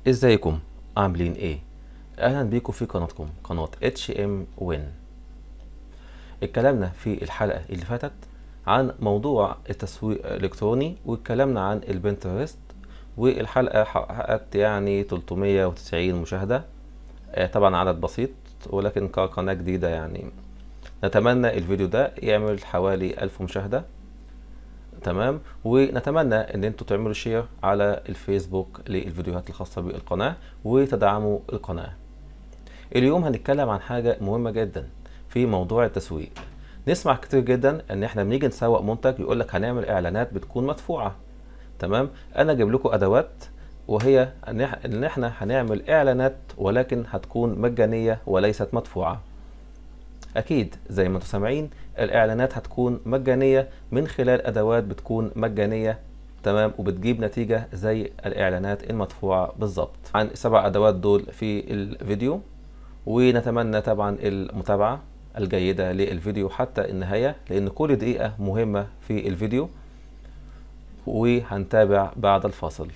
ازيكم عاملين ايه اهلا بيكم في قناتكم قناة اتش ام وين اتكلمنا في الحلقة اللي فاتت عن موضوع التسويق الالكتروني واتكلمنا عن البنترست والحلقة حققت يعني 390 مشاهدة آه، طبعا عدد بسيط ولكن كقناة جديدة يعني نتمنى الفيديو ده يعمل حوالي 1000 مشاهدة تمام ونتمنى ان انتوا تعملوا شير على الفيسبوك للفيديوهات الخاصة بالقناة وتدعموا القناة اليوم هنتكلم عن حاجة مهمة جدا في موضوع التسويق نسمع كتير جدا ان احنا بنيجي نسوق منتج يقول لك هنعمل اعلانات بتكون مدفوعة تمام انا اجيب لكم ادوات وهي ان إح- إن احنا هنعمل اعلانات ولكن هتكون مجانية وليست مدفوعة اكيد زي ما انتم سامعين الاعلانات هتكون مجانيه من خلال ادوات بتكون مجانيه تمام وبتجيب نتيجه زي الاعلانات المدفوعه بالظبط عن السبع ادوات دول في الفيديو ونتمنى طبعا المتابعه الجيده للفيديو حتى النهايه لان كل دقيقه مهمه في الفيديو وهنتابع بعد الفاصل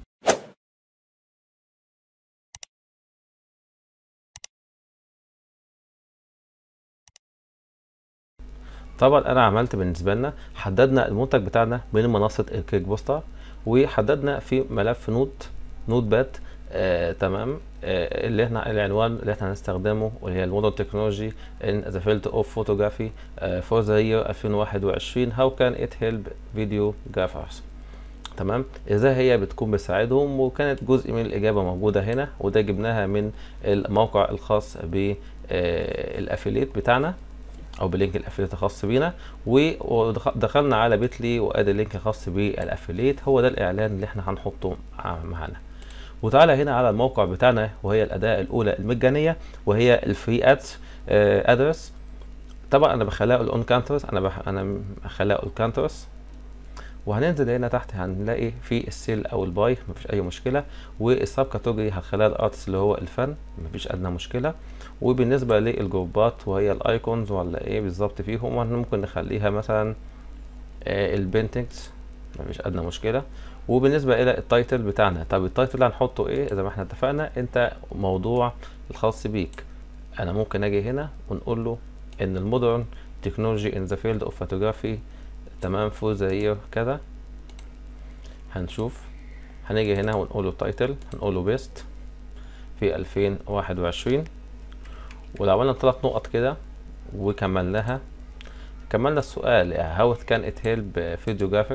طبعا انا عملت بالنسبه لنا حددنا المنتج بتاعنا من منصه الكيك بوستر وحددنا في ملف نوت نوت باد آه تمام آه اللي احنا العنوان اللي احنا هنستخدمه واللي هي المودرن تكنولوجي ان ذا فيلد اوف فوتوغرافي فور ذا year 2021 هاو كان ات هيلب فيديو جرافرز تمام ازاي هي بتكون بتساعدهم وكانت جزء من الاجابه موجوده هنا وده جبناها من الموقع الخاص بالافيليت بتاعنا او بلينك الافيليت الخاص بينا ودخلنا على بيتلي وادي اللينك الخاص بالافيليت هو ده الاعلان اللي احنا هنحطه معانا وتعالى هنا على الموقع بتاعنا وهي الاداه الاولى المجانيه وهي الفري ادز ادرس طبعا انا بخليها الاون كانترس انا بخ... انا بخليها اول كانترس وهننزل هنا تحت هنلاقي في السيل او الباي مفيش اي مشكله والسب كاتيجوري هنخليها الارتس اللي هو الفن مفيش ادنى مشكله وبالنسبه للجروبات وهي الايكونز ولا ايه بالظبط فيهم ممكن نخليها مثلا آه البينتنجز مفيش ادنى مشكله وبالنسبه الى التايتل بتاعنا طب التايتل اللي هنحطه ايه زي ما احنا اتفقنا انت موضوع الخاص بيك انا ممكن اجي هنا ونقول له ان المودرن تكنولوجي ان ذا فيلد اوف فوتوغرافي تمام فور ذا يير كذا هنشوف هنيجي هنا ونقول له تايتل هنقول له بيست في 2021 ولو عملنا ثلاث نقط كده وكملناها كملنا السؤال هاو كان ات هيلب فيديو جرافيك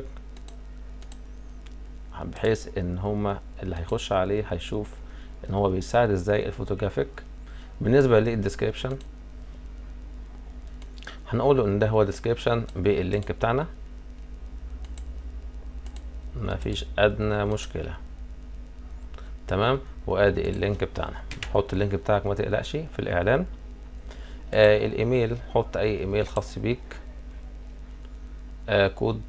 بحيث ان هما اللي هيخش عليه هيشوف ان هو بيساعد ازاي الفوتوجرافيك بالنسبة للديسكريبشن هنقول له ان ده هو ديسكريبشن باللينك بتاعنا مفيش ادنى مشكله تمام وادي اللينك بتاعنا حط اللينك بتاعك ما تقلقش في الاعلان آه الايميل حط اي ايميل خاص بيك آه كود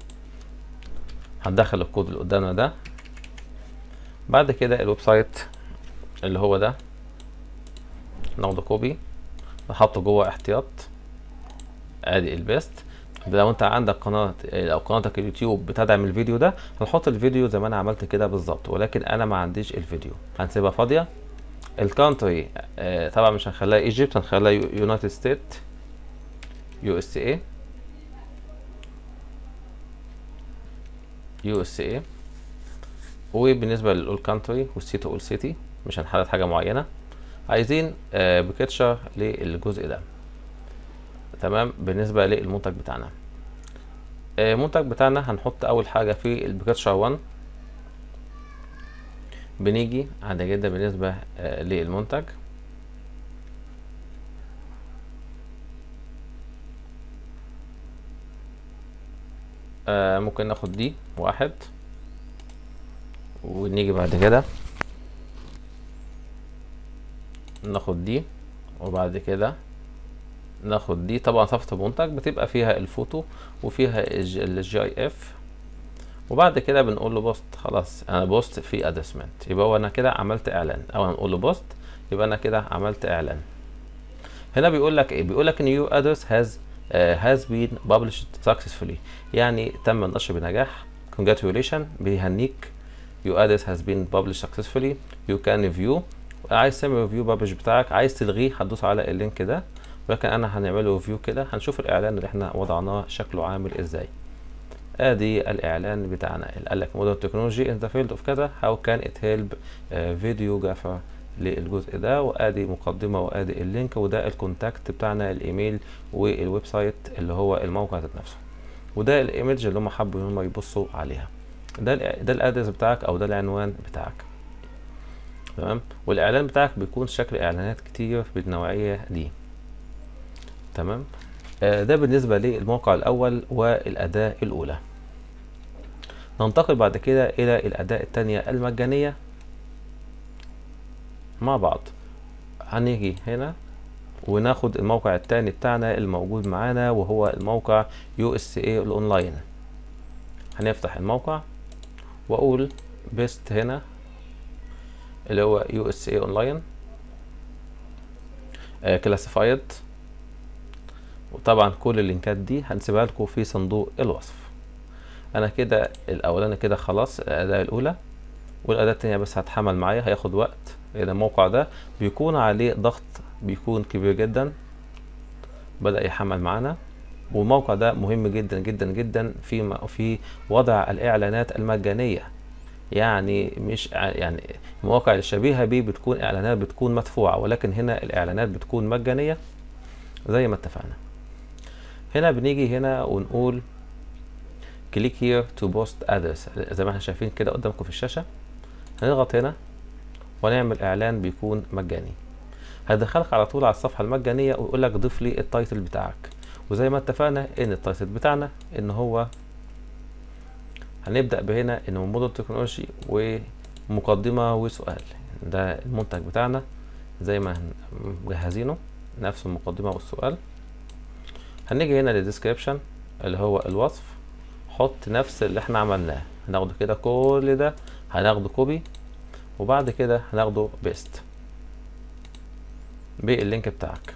هندخل الكود اللي قدامنا ده بعد كده الويب سايت اللي هو ده ناخده كوبي نحطه جوه احتياط ادي البيست لو انت عندك قناه او قناتك اليوتيوب بتدعم الفيديو ده هنحط الفيديو زي ما انا عملت كده بالظبط ولكن انا ما عنديش الفيديو هنسيبها فاضيه الكانتري آه طبعا مش هنخليها ايجيبت هنخليها يونايتد ستيت يو اس اي يو اس اي وبالنسبه للاول كانتري والسيتي اول سيتي مش هنحدد حاجه معينه عايزين آه بكتشر للجزء ده تمام بالنسبه للمنتج بتاعنا المنتج بتاعنا هنحط اول حاجه في البيكتشر 1 بنيجي عند جدا بالنسبه للمنتج ممكن ناخد دي واحد ونيجي بعد كده ناخد دي وبعد كده ناخد دي طبعا صفحة المنتج بتبقى فيها الفوتو وفيها الجي اي اف وبعد كده بنقول له بوست خلاص انا بوست في ادسمنت يبقى هو انا كده عملت اعلان او هنقول له بوست يبقى انا كده عملت اعلان هنا بيقول لك ايه بيقول لك ان يو ادرس هاز هاز بين published successfully يعني تم النشر بنجاح congratulation بيهنيك your address has been published successfully you can review عايز تعمل ريفيو بابلش بتاعك عايز تلغيه هتدوس على اللينك ده ولكن انا هنعمله ريفيو كده هنشوف الاعلان اللي احنا وضعناه شكله عامل ازاي ادي الاعلان بتاعنا اللي قال لك مودرن تكنولوجي ان ذا فيلد اوف كذا هاو كان ات هيلب فيديو جافا للجزء ده وادي مقدمه وادي اللينك وده الكونتاكت بتاعنا الايميل والويب سايت اللي هو الموقع ذات نفسه وده الايمج اللي هم حبوا ان هم يبصوا عليها ده ال ده الادرس بتاعك او ده العنوان بتاعك تمام والاعلان بتاعك بيكون شكل اعلانات كتير بالنوعيه دي تمام آه ده بالنسبه للموقع الاول والاداه الاولى ننتقل بعد كده الى الاداه الثانيه المجانيه مع بعض هنيجي هنا وناخد الموقع التاني بتاعنا الموجود معانا وهو الموقع يو اس اي الاونلاين هنفتح الموقع واقول بيست هنا اللي هو يو اس اي اونلاين كلاسيفايد وطبعا كل اللينكات دي هنسيبها لكم في صندوق الوصف انا كده الاولاني كده خلاص الاداه الاولى والاداه التانية بس هتحمل معايا هياخد وقت لان الموقع ده بيكون عليه ضغط بيكون كبير جدا بدأ يحمل معانا والموقع ده مهم جدا جدا جدا في في وضع الاعلانات المجانيه يعني مش يعني المواقع الشبيهه بيه بتكون اعلانات بتكون مدفوعه ولكن هنا الاعلانات بتكون مجانيه زي ما اتفقنا هنا بنيجي هنا ونقول كليك هير تو بوست ادرس زي ما احنا شايفين كده قدامكم في الشاشه هنضغط هنا ونعمل اعلان بيكون مجاني هيدخلك على طول على الصفحه المجانيه ويقول لك ضيف لي التايتل بتاعك وزي ما اتفقنا ان التايتل بتاعنا ان هو هنبدا بهنا انه موديل تكنولوجي ومقدمه وسؤال ده المنتج بتاعنا زي ما مجهزينه نفس المقدمه والسؤال هنيجي هنا للديسكريبشن اللي هو الوصف حط نفس اللي احنا عملناه هناخده كده كل ده هناخده كوبي وبعد كده هناخده بيست باللينك بتاعك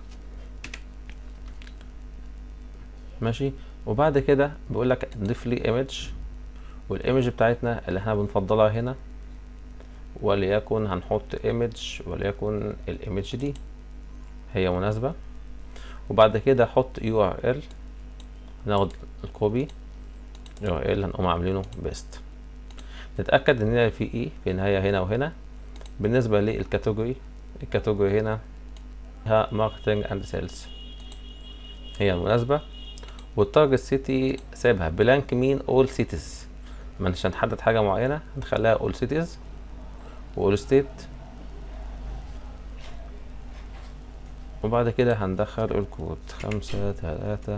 ماشي وبعد كده بيقول لك ضيف لي ايمج والايمج بتاعتنا اللي احنا بنفضلها هنا وليكن هنحط ايمج وليكن الايمج دي هي مناسبة وبعد كده احط يو ار ال ناخد الكوبي يو ار ال هنقوم عاملينه بيست نتأكد ان في اي في النهاية هنا وهنا بالنسبة للكاتيجوري الكاتيجوري هنا ها ماركتنج اند سيلز هي المناسبة والتارجت سيتي سيبها بلانك مين اول سيتيز مش هنحدد حاجة معينة هنخليها اول سيتيز واول ستيت وبعد كده هندخل الكود خمسة تلاتة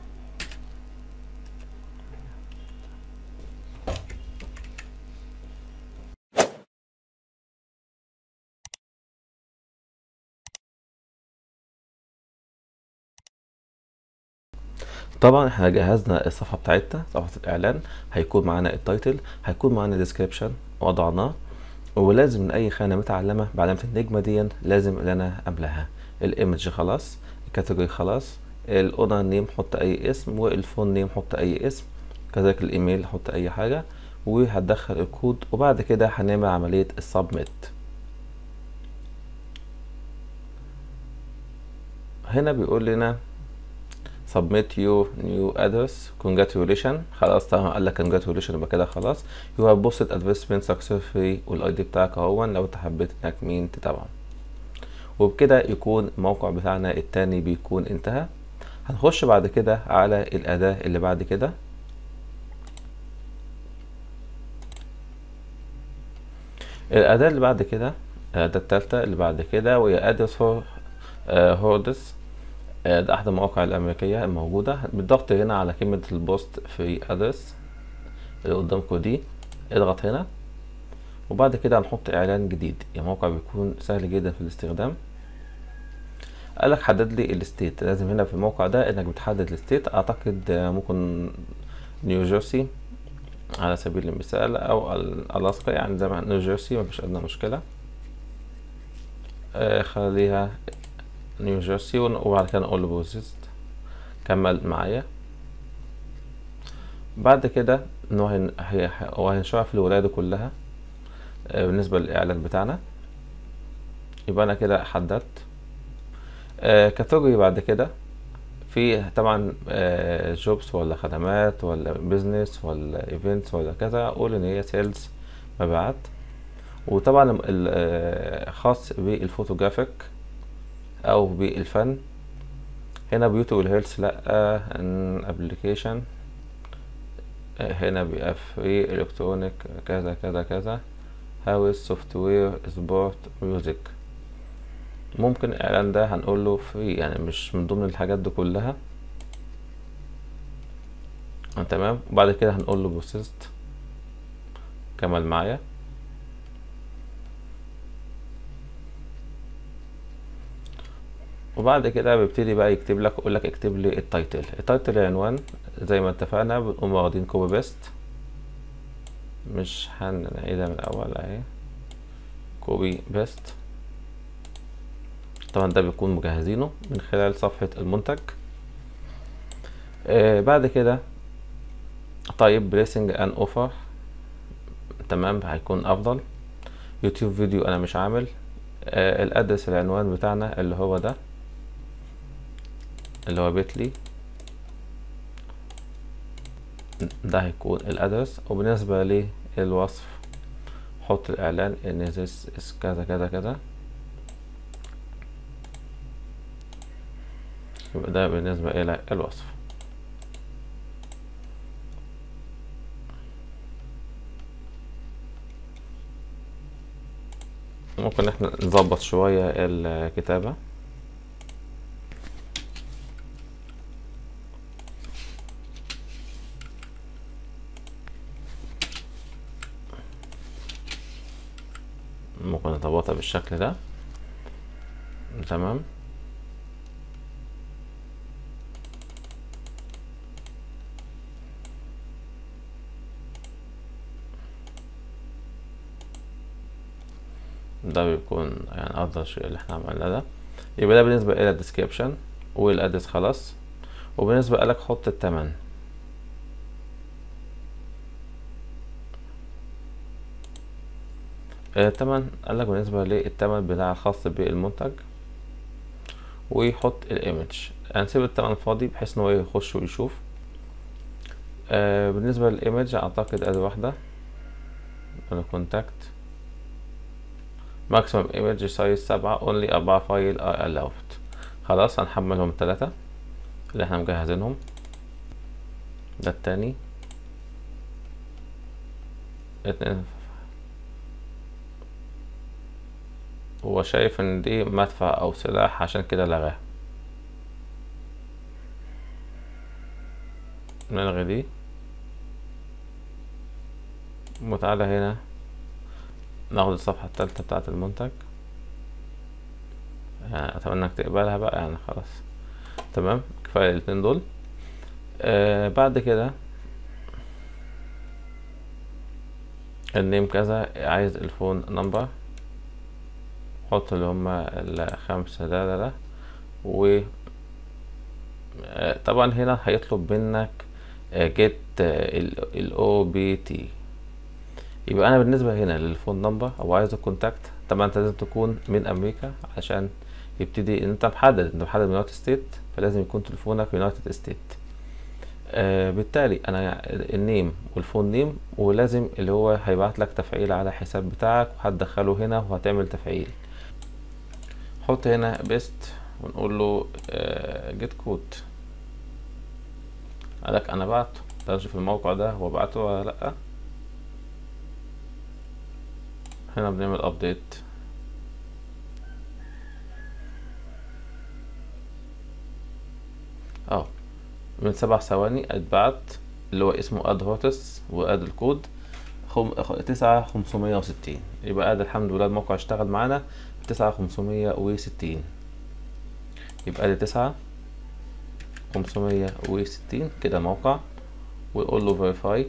طبعا احنا جهزنا الصفحه بتاعتنا صفحه الاعلان هيكون معانا التايتل هيكون معانا ديسكريبشن وضعناه ولازم من اي خانه متعلمه بعلامه النجمه دي لازم اللي انا قبلها الايمج خلاص الكاتيجوري خلاص الاونر نيم حط اي اسم والفون نيم حط اي اسم كذلك الايميل حط اي حاجه وهتدخل الكود وبعد كده هنعمل عمليه السبميت هنا بيقول لنا submit your new address congratulation خلاص طبعا قال لك congratulation يبقى كده خلاص you have posted advertisement successfully والاي دي بتاعك اهو لو انت حبيت انك مين تتابعه وبكده يكون الموقع بتاعنا التاني بيكون انتهى هنخش بعد كده على الأداة اللي بعد كده الأداة اللي بعد كده الأداة التالتة اللي بعد كده وهي أدرس هوردس ده أحد المواقع الأمريكية الموجودة بالضغط هنا على كلمة البوست في أدرس اللي قدامكم دي اضغط هنا وبعد كده هنحط إعلان جديد الموقع بيكون سهل جدا في الاستخدام قالك حدد لي الستيت لازم هنا في الموقع ده انك بتحدد الستيت اعتقد ممكن نيوجيرسي على سبيل المثال او الاسكا يعني زي ما نيوجيرسي مفيش ادنى مشكلة آه خليها نيوجيرسي وبعد كده نقول له بوزيست كمل معايا بعد كده انه هو هينشرح في الولاية كلها آه، بالنسبة للإعلان بتاعنا يبقى أنا كده حددت آه، كاتيجوري بعد كده في طبعا جوبس ولا خدمات ولا بيزنس ولا ايفنتس ولا كذا اقول ان هي سيلز مبيعات وطبعا ال- آه، خاص بالفوتوجرافيك او بالفن هنا بيوتي والهيلث لا ان ابلكيشن هنا بيبقى في الكترونيك كذا كذا كذا هاوس سوفت وير سبورت ميوزك ممكن الاعلان ده هنقول له فري يعني مش من ضمن الحاجات دي كلها آه، تمام وبعد كده هنقول له بروسيست كمل معايا وبعد كده بيبتدي بقى يكتب لك يقول لك اكتب لي التايتل التايتل العنوان زي ما اتفقنا بنقوم واخدين كوبي بيست مش هنعيدها من الاول اهي كوبي بيست طبعا ده بيكون مجهزينه من خلال صفحة المنتج آه بعد كده طيب بريسنج ان اوفر تمام هيكون افضل يوتيوب فيديو انا مش عامل آه الادرس العنوان بتاعنا اللي هو ده اللي هو بيتلي ده هيكون الادرس وبالنسبة للوصف حط الاعلان ان this is كذا كذا كذا يبقى ده بالنسبة الى الوصف ممكن احنا نظبط شوية الكتابة ممكن نظبطها بالشكل ده تمام ده بيكون يعني افضل شيء اللي احنا عملناه ده يبقى ده بالنسبة الى الديسكريبشن والادرس خلاص وبالنسبة لك حط التمن التمن قالك بالنسبة للتمن بتاع الخاص بالمنتج ويحط الايمج هنسيب التمن فاضي بحيث ان هو يخش ويشوف آه بالنسبة للايمج اعتقد ادي واحدة انا كونتاكت ماكسيمم ايمج سايز سبعة اونلي اربعة فايل ار allowed خلاص هنحملهم التلاتة اللي احنا مجهزينهم ده التاني اتنين هو شايف ان دي مدفع او سلاح عشان كده لغاها نلغي دي وتعالى هنا ناخد الصفحة التالتة بتاعة المنتج يعني اتمنى انك تقبلها بقى يعني خلاص تمام كفاية الاتنين دول آه بعد كده النيم كذا عايز الفون نمبر حط اللي هما الخمسة ده ده ده و آه، طبعا هنا هيطلب منك جيت الاو بي تي يبقى انا بالنسبه هنا للفون نمبر او عايز الكونتاكت طبعا انت لازم تكون من امريكا عشان يبتدي ان انت محدد انت محدد من يونايتد ستيت فلازم يكون تليفونك يونايتد ستيت آه بالتالي انا النيم والفون نيم ولازم اللي هو هيبعت لك تفعيل على حساب بتاعك وهتدخله هنا وهتعمل تفعيل حط هنا بيست ونقول له جيت كود قالك انا بعته تعالى في الموقع ده هو بعته ولا لا هنا بنعمل ابديت اه من سبع ثواني اتبعت اللي هو اسمه اد هوتس واد الكود خم... تسعة خمسمية وستين يبقى ادي الحمد لله الموقع اشتغل معانا تسعة خمسمية وستين يبقى ادي تسعة خمسمية وستين كده موقع ويقول له فيريفاي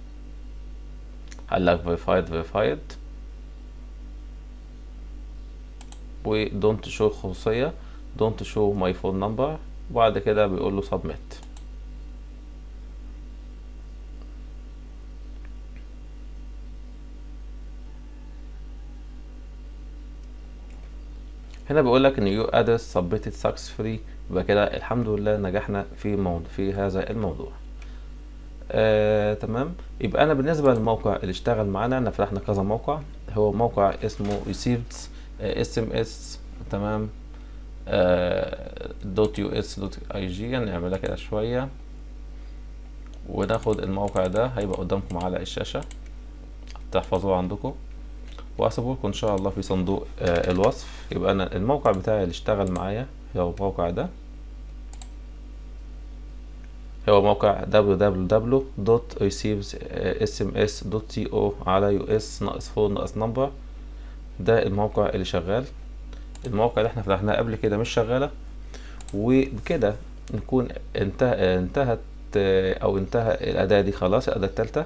قال لك فيريفايد فيريفايد و don't show خصوصية don't show my phone number وبعد كده بيقول له submit هنا بيقول لك ان يو ادرس سبميتد سكسسفولي يبقى كده الحمد لله نجحنا في موضوع في هذا الموضوع آه، تمام يبقى انا بالنسبه للموقع اللي اشتغل معانا انا فتحنا كذا موقع هو موقع اسمه received اس ام اس تمام دوت يو اس دوت اي جي نعملها كده شويه وناخد الموقع ده هيبقى قدامكم على الشاشه تحفظوه عندكم واسيبه لكم ان شاء الله في صندوق آه الوصف يبقى انا الموقع بتاعي اللي اشتغل معايا هو الموقع ده هو موقع www.receivesSMS.co على US ناقص فون ناقص نمبر ده الموقع اللي شغال الموقع اللي احنا فتحناه قبل كده مش شغالة وبكده نكون انتهى انتهت او انتهى الأداة دي خلاص الأداة التالتة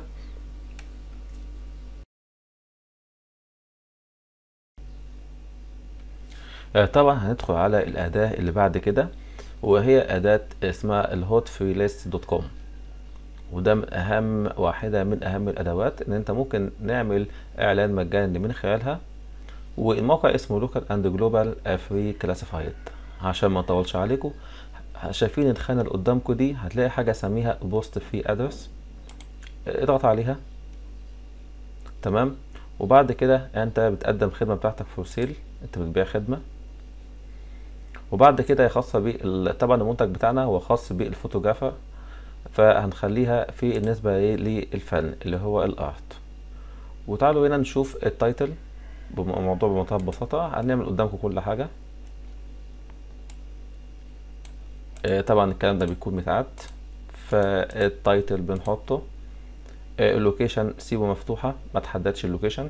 طبعا هندخل على الأداة اللي بعد كده وهي أداة اسمها الهوت فري ليست دوت كوم وده من أهم واحدة من أهم الأدوات إن أنت ممكن نعمل إعلان مجاني من خلالها والموقع اسمه لوكال أند جلوبال فري كلاسيفايد عشان ما أطولش عليكم شايفين الخانة اللي قدامكم دي هتلاقي حاجة سميها بوست فري أدرس اضغط عليها تمام وبعد كده أنت بتقدم خدمة بتاعتك فور سيل أنت بتبيع خدمة وبعد كده هي خاصة بال طبعا المنتج بتاعنا هو خاص بالفوتوغرافر فهنخليها في النسبة للفن اللي هو الارت وتعالوا هنا نشوف التايتل بموضوع بمنتهى البساطة هنعمل قدامكم كل حاجة طبعا الكلام ده بيكون متعد فالتايتل بنحطه اللوكيشن سيبه مفتوحة ما تحددش اللوكيشن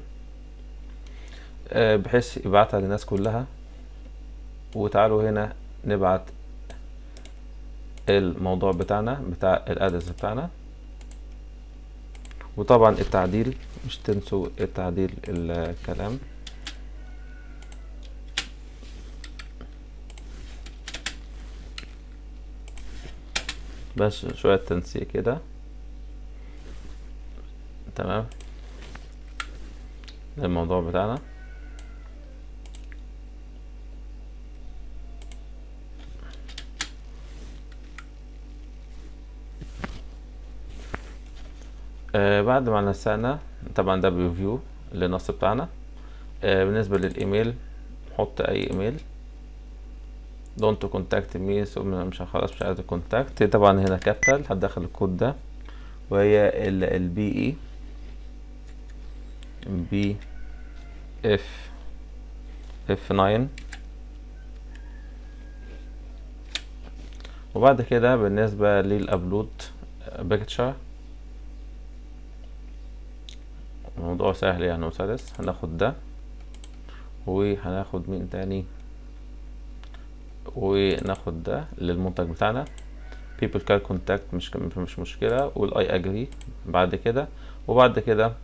بحيث يبعتها للناس كلها وتعالوا هنا نبعت الموضوع بتاعنا بتاع الادرس بتاعنا وطبعا التعديل مش تنسوا التعديل الكلام بس شوية تنسيق كده تمام الموضوع بتاعنا آه بعد ما نسقنا طبعا ده بريفيو للنص بتاعنا آه بالنسبة للإيميل حط أي إيميل دونت كونتاكت مي مش خلاص مش عايز كونتاكت طبعا هنا كابيتال هتدخل الكود ده وهي البي اي بي اف اف 9 وبعد كده بالنسبة للأبلود بيكتشر الموضوع سهل يعني وسلس هناخد ده وهناخد مين تاني وناخد ده للمنتج بتاعنا people can contact مش مش مشكلة والاي اجري بعد كده وبعد كده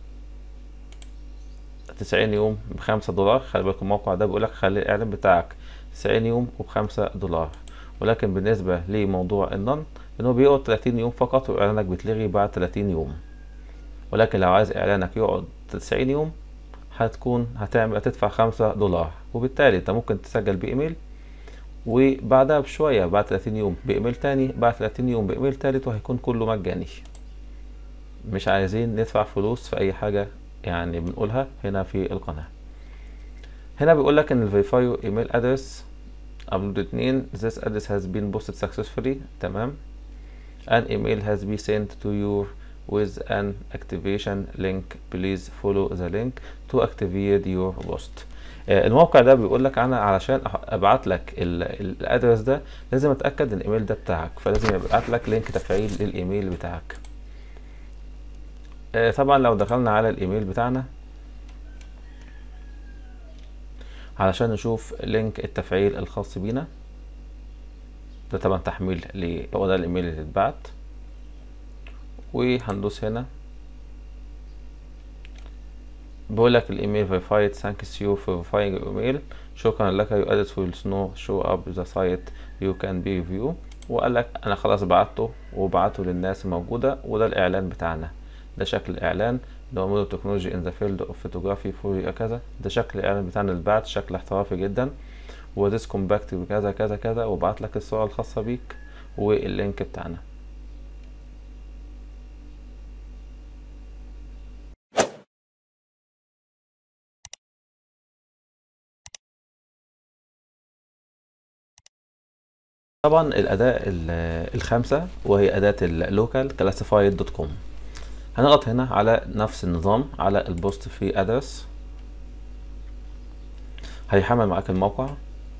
تسعين يوم بخمسة دولار خلي بالكم الموقع ده بيقولك خلي الاعلان بتاعك تسعين يوم وبخمسة دولار ولكن بالنسبة لموضوع النون انه بيقعد تلاتين يوم فقط واعلانك بيتلغي بعد تلاتين يوم ولكن لو عايز اعلانك يقعد تسعين يوم هتكون هتعمل هتدفع خمسة دولار وبالتالي انت ممكن تسجل بايميل وبعدها بشوية بعد 30 يوم بإيميل تاني بعد 30 يوم بإيميل تالت وهيكون كله مجاني مش عايزين ندفع فلوس في أي حاجة يعني بنقولها هنا في القناة هنا بيقول لك إن الفيريفاي إيميل أدرس أبلود اتنين this address has been posted successfully تمام an email has been sent to you with an activation link please follow the link to activate your post الموقع ده بيقول لك انا علشان ابعت لك الادرس ده لازم اتاكد ان الايميل ده بتاعك فلازم يبعت لك لينك تفعيل للايميل بتاعك طبعا لو دخلنا على الايميل بتاعنا علشان نشوف لينك التفعيل الخاص بينا ده طبعا تحميل ل هو ده الايميل اللي اتبعت وهندوس هنا بقول لك الايميل verified thanks you for verifying your email شكرا لك you added will now show up the site you can be view وقال لك انا خلاص بعته وبعته للناس الموجودة وده الاعلان بتاعنا ده شكل الاعلان اللي هو موديل تكنولوجي in the field of photography for كذا ده شكل الاعلان بتاعنا اللي بعت شكل احترافي جدا وذيس كومباكت بكذا كذا كذا وابعت لك الصورة الخاصة بيك واللينك بتاعنا طبعا الأداة ال- الخامسة وهي أداة اللوكال كلاسيفايد دوت كوم هنضغط هنا على نفس النظام على البوست في ادرس هيحمل معاك الموقع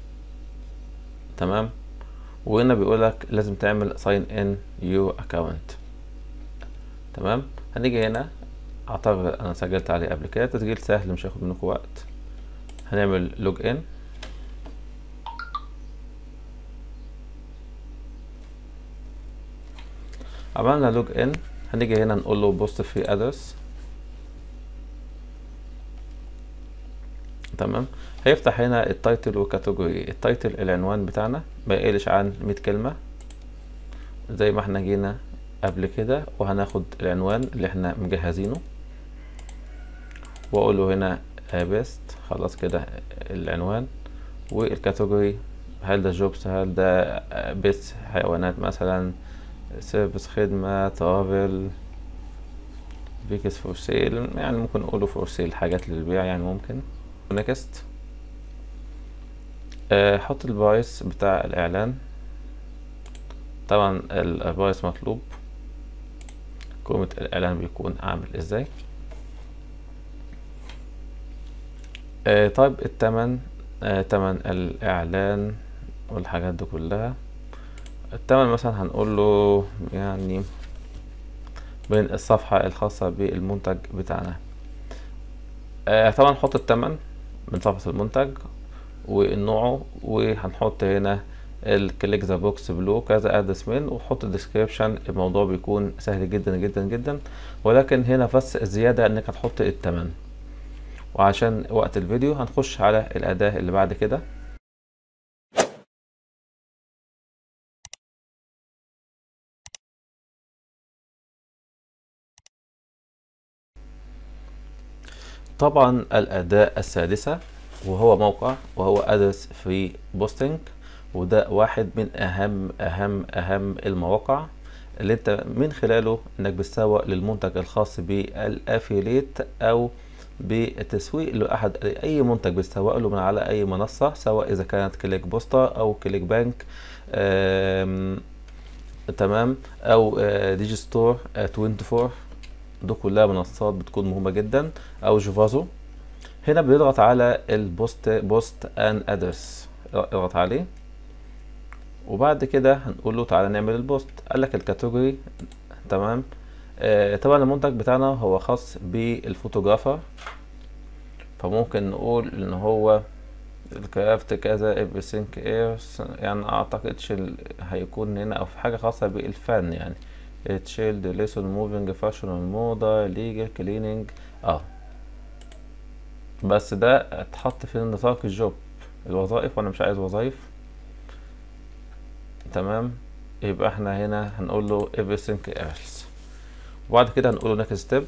تمام وهنا بيقول لك لازم تعمل ساين ان يو اكونت تمام هنيجي هنا اعتقد انا سجلت عليه قبل كده تسجيل سهل مش هياخد منكم وقت هنعمل لوج ان عملنا لوج ان هنيجي هنا نقول له بوست في ادرس تمام هيفتح هنا التايتل وكاتيجوري التايتل العنوان بتاعنا ما يقلش عن 100 كلمة زي ما احنا جينا قبل كده وهناخد العنوان اللي احنا مجهزينه واقول له هنا بيست خلاص كده العنوان والكاتيجوري هل ده جوبس هل ده بيست حيوانات مثلا سيرفيس خدمة ترافل فيكس فور سيل يعني ممكن نقوله فور سيل حاجات للبيع يعني ممكن نكست أه حط البرايس بتاع الإعلان طبعا البرايس مطلوب قيمة الإعلان بيكون عامل ازاي أه طيب التمن أه تمن الإعلان والحاجات دي كلها التمن مثلا هنقول له يعني من الصفحة الخاصة بالمنتج بتاعنا آه طبعا نحط التمن من صفحة المنتج ونوعه وهنحط هنا الكليك ذا بوكس بلو كذا ادرس من وحط الديسكريبشن الموضوع بيكون سهل جدا جدا جدا ولكن هنا بس الزيادة انك هتحط التمن وعشان وقت الفيديو هنخش على الاداة اللي بعد كده طبعا الأداة السادسة وهو موقع وهو أدرس فري بوستنج وده واحد من أهم أهم أهم المواقع اللي انت من خلاله انك بتسوق للمنتج الخاص بالافيليت او بالتسويق لاحد اي منتج بتسوق له من على اي منصه سواء اذا كانت كليك بوستا او كليك بانك تمام او ديجي ستور 24 دي كلها منصات بتكون مهمة جدا او جوفازو هنا بنضغط على البوست بوست ان ادرس اضغط عليه وبعد كده هنقول له تعالى نعمل البوست قال لك الكاتيجوري تمام آه طبعا المنتج بتاعنا هو خاص بالفوتوغرافر فممكن نقول ان هو الكرافت كذا everything else يعني اعتقدش هيكون هنا او في حاجة خاصة بالفن يعني تشيلد ليسون موفينج فاشونال موضة ليجل كليننج اه بس ده اتحط في نطاق الجوب الوظائف وانا مش عايز وظائف تمام يبقى احنا هنا هنقول له everything else وبعد كده هنقول له next step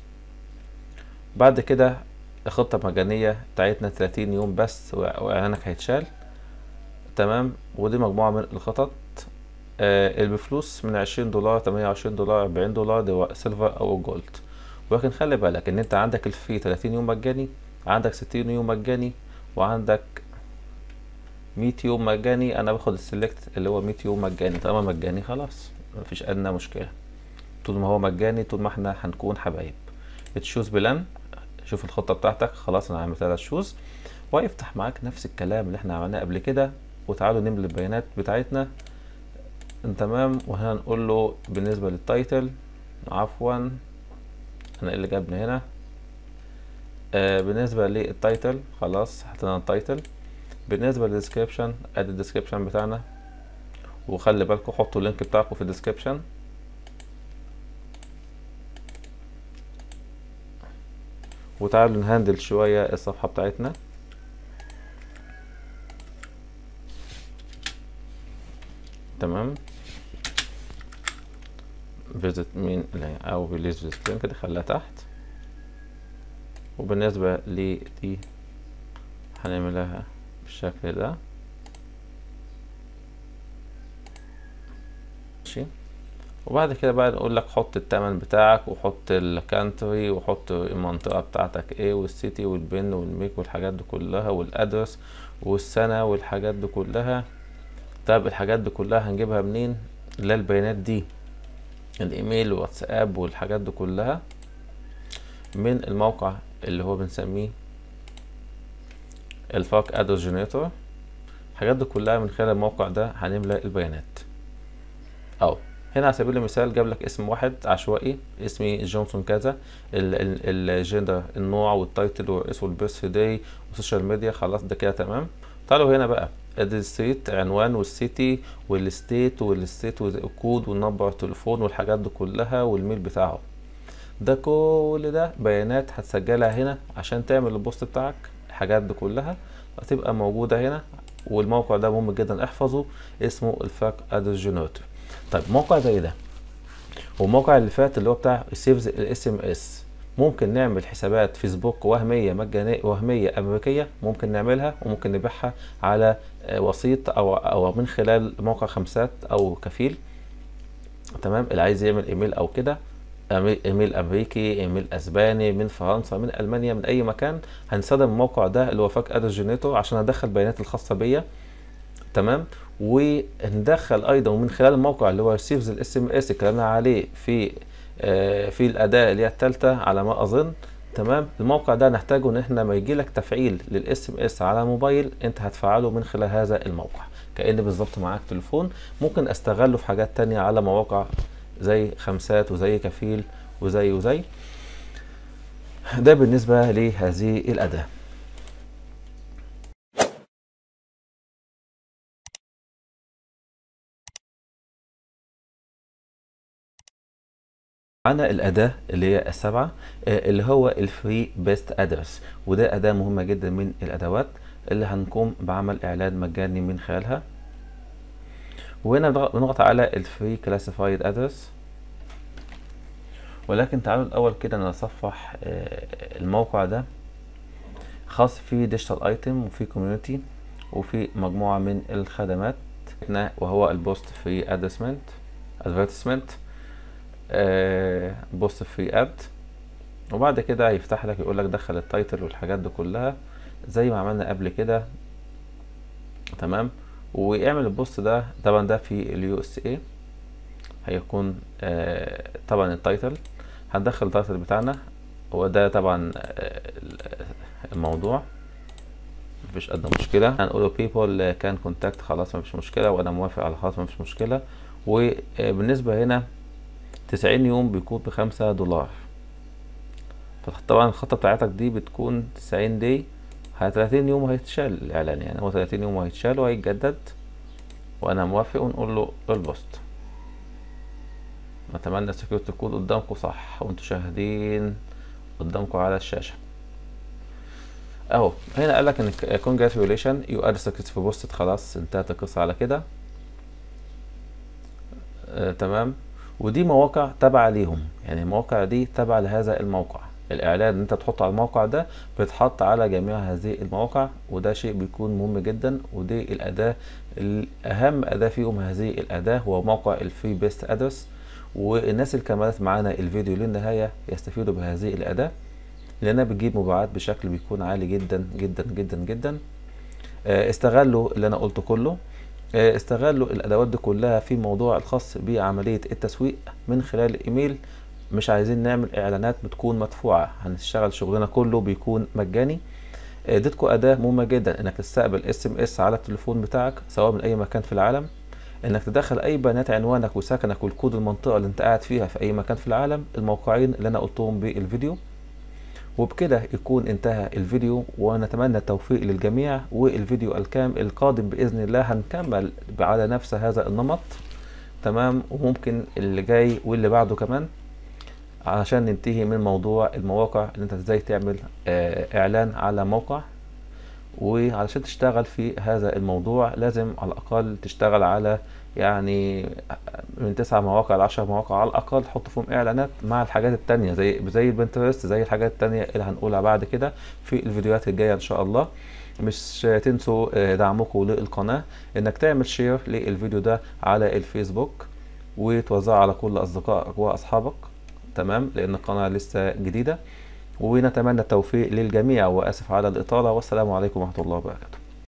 بعد كده خطة مجانية بتاعتنا 30 يوم بس واعلانك هيتشال تمام ودي مجموعة من الخطط آه اللي بفلوس من عشرين دولار تمانية وعشرين دولار أربعين دولار دي سيلفر أو جولد ولكن خلي بالك إن أنت عندك الفري تلاتين يوم مجاني عندك ستين يوم مجاني وعندك مية يوم مجاني أنا باخد السلكت اللي هو مية يوم مجاني طالما مجاني خلاص مفيش أدنى مشكلة طول ما هو مجاني طول ما احنا هنكون حبايب تشوز بلان شوف الخطة بتاعتك خلاص أنا عملت لها شوز ويفتح معاك نفس الكلام اللي احنا عملناه قبل كده وتعالوا نملى البيانات بتاعتنا تمام وهنا نقول له بالنسبة للتايتل عفوا انا اللي جابني هنا آه بالنسبة للتايتل خلاص حطينا التايتل بالنسبة للديسكريبشن ادي الديسكريبشن بتاعنا وخلي بالكم حطوا اللينك بتاعكم في الديسكريبشن وتعالوا نهندل شوية الصفحة بتاعتنا تمام فيزيت مين او ريليز فيزيت كده خليها تحت وبالنسبة لدي هنعملها بالشكل ده وبعد كده بقى نقول لك حط التمن بتاعك وحط الكانتري وحط المنطقة بتاعتك ايه والسيتي والبن والميك والحاجات دي كلها والادرس والسنة والحاجات دي كلها طب الحاجات دي كلها هنجيبها منين اللي هي البيانات دي الايميل والواتساب والحاجات دي كلها من الموقع اللي هو بنسميه الفاك ادرس جنريتور الحاجات دي كلها من خلال الموقع ده هنملى البيانات او هنا على سبيل المثال جاب لك اسم واحد عشوائي اسمي جونسون كذا الجندر النوع والتايتل والاسم والبيرث داي والسوشيال ميديا خلاص ده كده تمام تعالوا هنا بقى ادي الستريت عنوان والسيتي والستيت والستيت والكود والنمبر التليفون والحاجات دي كلها والميل بتاعه ده كل ده بيانات هتسجلها هنا عشان تعمل البوست بتاعك الحاجات دي كلها هتبقى موجودة هنا والموقع ده مهم جدا احفظه اسمه الفاك ادرس جنريتور طيب موقع زي ده والموقع اللي فات اللي هو بتاع سيفز الاس ام اس ممكن نعمل حسابات فيسبوك وهميه مجانيه وهميه امريكيه ممكن نعملها وممكن نبيعها على وسيط او او من خلال موقع خمسات او كفيل تمام اللي عايز يعمل ايميل او كده ايميل امريكي ايميل اسباني من فرنسا من المانيا من اي مكان هنستخدم الموقع ده اللي هو فاك ادرس جنريتور عشان ادخل بيانات الخاصه بيا تمام وندخل ايضا من خلال الموقع اللي هو سيفز الاس ام اس اتكلمنا عليه في آه في الاداه اللي هي الثالثه على ما اظن تمام الموقع ده نحتاجه ان احنا لما يجي لك تفعيل للاس ام اس على موبايل انت هتفعله من خلال هذا الموقع كأن بالظبط معاك تليفون ممكن استغله في حاجات تانية على مواقع زي خمسات وزي كفيل وزي وزي ده بالنسبة لهذه الأداة معانا الأداة اللي هي السبعة اللي هو الفري بيست ادرس وده أداة مهمة جدا من الأدوات اللي هنقوم بعمل إعلان مجاني من خلالها وهنا بنضغط على الفري كلاسيفايد ادرس ولكن تعالوا الأول كده نتصفح الموقع ده خاص فيه ديجيتال ايتم وفي كوميونتي وفي مجموعة من الخدمات وهو البوست فري ادرسمنت ادفرتسمنت بوست فري اد وبعد كده هيفتح لك يقول لك دخل التايتل والحاجات دي كلها زي ما عملنا قبل كده تمام واعمل البوست ده طبعا ده في اليو اس اي هيكون آه طبعا التايتل هندخل التايتل بتاعنا وده طبعا آه الموضوع مفيش ادنى مشكله هنقوله people كان كونتاكت خلاص مفيش مشكله وانا موافق على خلاص مفيش مشكله وبالنسبه هنا تسعين يوم بيكون بخمسة دولار فطبعا الخطة بتاعتك دي بتكون تسعين دي تلاتين يوم وهيتشال الإعلان يعني هو تلاتين يوم وهيتشال وهيتجدد وأنا موافق ونقول له البوست أتمنى السكيورتي كود قدامكم صح وانتوا شاهدين قدامكم على الشاشة اهو هنا قال لك ان congratulation you are successful posted خلاص انتهت القصة على كده آه تمام ودي مواقع تابعة ليهم يعني المواقع دي تابعة لهذا الموقع الاعلان اللي انت تحطه على الموقع ده بيتحط على جميع هذه المواقع وده شيء بيكون مهم جدا ودي الاداة الاهم اداة فيهم هذه الاداة هو موقع الفري بيست ادرس والناس اللي كملت معانا الفيديو للنهاية يستفيدوا بهذه الاداة لانها بتجيب مبيعات بشكل بيكون عالي جدا جدا جدا جدا استغلوا اللي انا قلته كله استغلوا الادوات دي كلها في موضوع الخاص بعمليه التسويق من خلال الايميل مش عايزين نعمل اعلانات بتكون مدفوعه هنشتغل شغلنا كله بيكون مجاني اديتكم اداه مهمه جدا انك تستقبل اس ام اس على التليفون بتاعك سواء من اي مكان في العالم انك تدخل اي بيانات عنوانك وسكنك والكود المنطقه اللي انت قاعد فيها في اي مكان في العالم الموقعين اللي انا قلتهم بالفيديو وبكده يكون انتهى الفيديو ونتمنى التوفيق للجميع والفيديو الكام القادم بإذن الله هنكمل على نفس هذا النمط تمام وممكن اللي جاي واللي بعده كمان علشان ننتهي من موضوع المواقع ان انت ازاي تعمل اعلان على موقع وعلشان تشتغل في هذا الموضوع لازم على الاقل تشتغل على يعني من تسع مواقع لعشر مواقع على الاقل تحط فيهم اعلانات مع الحاجات التانية زي زي البنترست زي الحاجات التانية اللي هنقولها بعد كده في الفيديوهات الجاية ان شاء الله مش تنسوا دعمكم للقناة انك تعمل شير للفيديو ده على الفيسبوك وتوزعه على كل اصدقائك واصحابك تمام لان القناه لسه جديده ونتمنى التوفيق للجميع واسف على الاطاله والسلام عليكم ورحمه الله وبركاته